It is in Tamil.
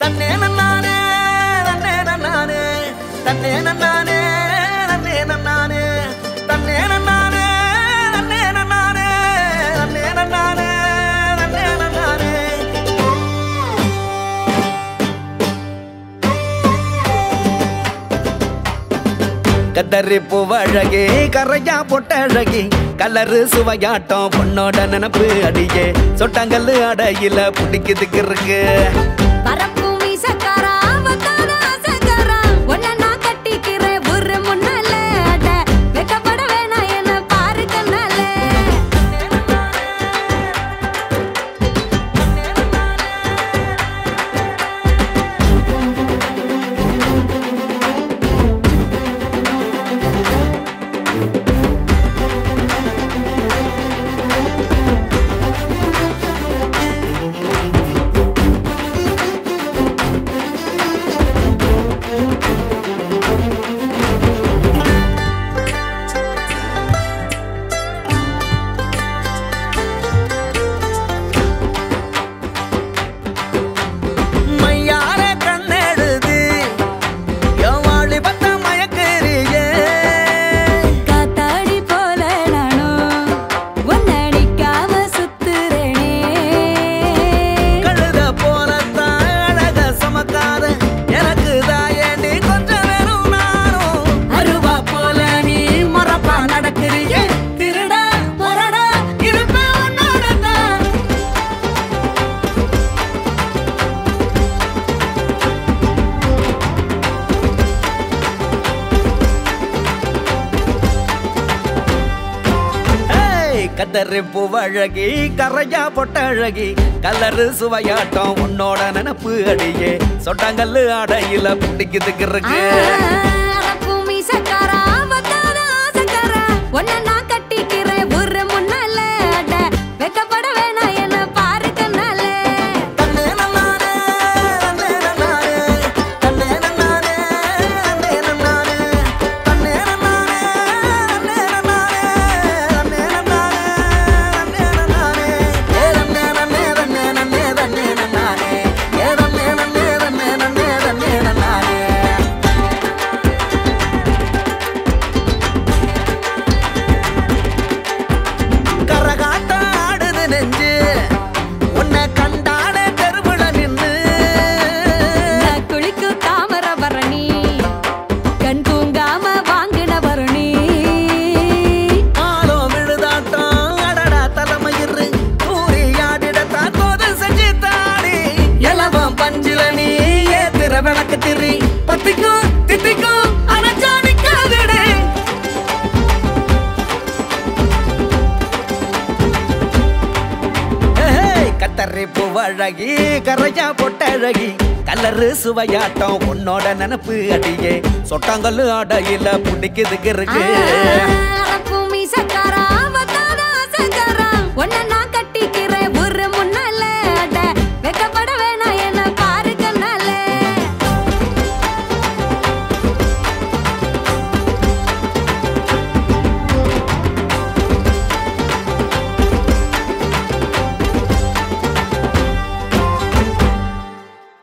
தன்னே நன்னானே நன்னே நன்னானே தன்னே நன்னானே நன்னே நன்னானே தன்னே நன்னானே நன்னே நன்னானே நன்னே நன்னானே நன்னே நன்னானே கத்தரி பூவழகி கரையா பொட்டழகி கலரு சுவையாட்டம் பொண்ணோட நினப்பு அடியே சொட்டாங்கல்லு அடையில பிடிக்குதுக்கு இருக்கு பரப்பு மீசக்காரா, வந்தான ஆசைக்காரா, உன்னை நான் கட்டிக்கிறேன் ஊரு முன்னால. அட, வெட்கப்பட வேணாம் என்னை பாரு கண்ணால. மையார கண்ணெடுது என் வாலிபத்த மயக்கறியே காத்தாடி போல நானும் உன்னை அடிக்காம சுத்துறேனே. கழுத போலத்தான் அழக சமக்காத எனக்கு தாயே நீ கொஞ்சம் வேணும் நானும் அருவா போல நீ மரப்பா நடக்கிறியே திருடா மரடா இருப்பேன் உன்னோட தான் ஏய், கத்தரி பூவழகி கரையா பொட்டழகி கலரு சுவையாட்டம் உன்னோட நினப்பு அடியே சொட்டாங்கல்லு அடையில பிடிக்குதுக்கு இருக்கு அரப்பு மீசக்காரா, வந்தான ஆசைக்காரா, உன்னை நான் கட்டிக்கிறேன் ஊரு முன்னால. அட, வெட்கப்பட வேணாம் என்னை பாரு கண்ணால. தன்னே நன்னானே, தன்னே நன்னானே, தன்னே நன்னானே, தன்னே நன்னானே, தன்னே நன்னானே, தன்னே நன்னானே, தன்னே நன்னானே, தன்னே நன்னானே. ஏ தன்னே நன்னே, தன்னே நன்னே, தன்னே நன்னானே. ஏ தன்னே நன்னே, தன்னே நன்னே, தன்னே நன்னானே. கரகாட்டம் ஆடுது நெஞ்சு உன்னை கண்டாலே தெருவுல நின்னு நான் குளிக்கும் தாமிரபரணி, கண் தூங்காம வாங்கின வருணி. ஆளோ விழுதாட்டம் அடடா தலைமயிறு ஊறி ஆடிடத்தான் தோது செஞ்சு தாடி எலவம் பஞ்சில நீ ஏத்திர விளக்கு திரி பத்திக்கும் தித்திக்கும் அணைச்சா நிக்காதுடே ஏய், கத்தரி பூவழகி கரையா பொட்டழகி கலரு சுவையாட்டம் உன்னோட நினப்பு அடியே சொட்டாங்கல்லு அடையில பிடிக்குதுக்கு இருக்கு ஆ,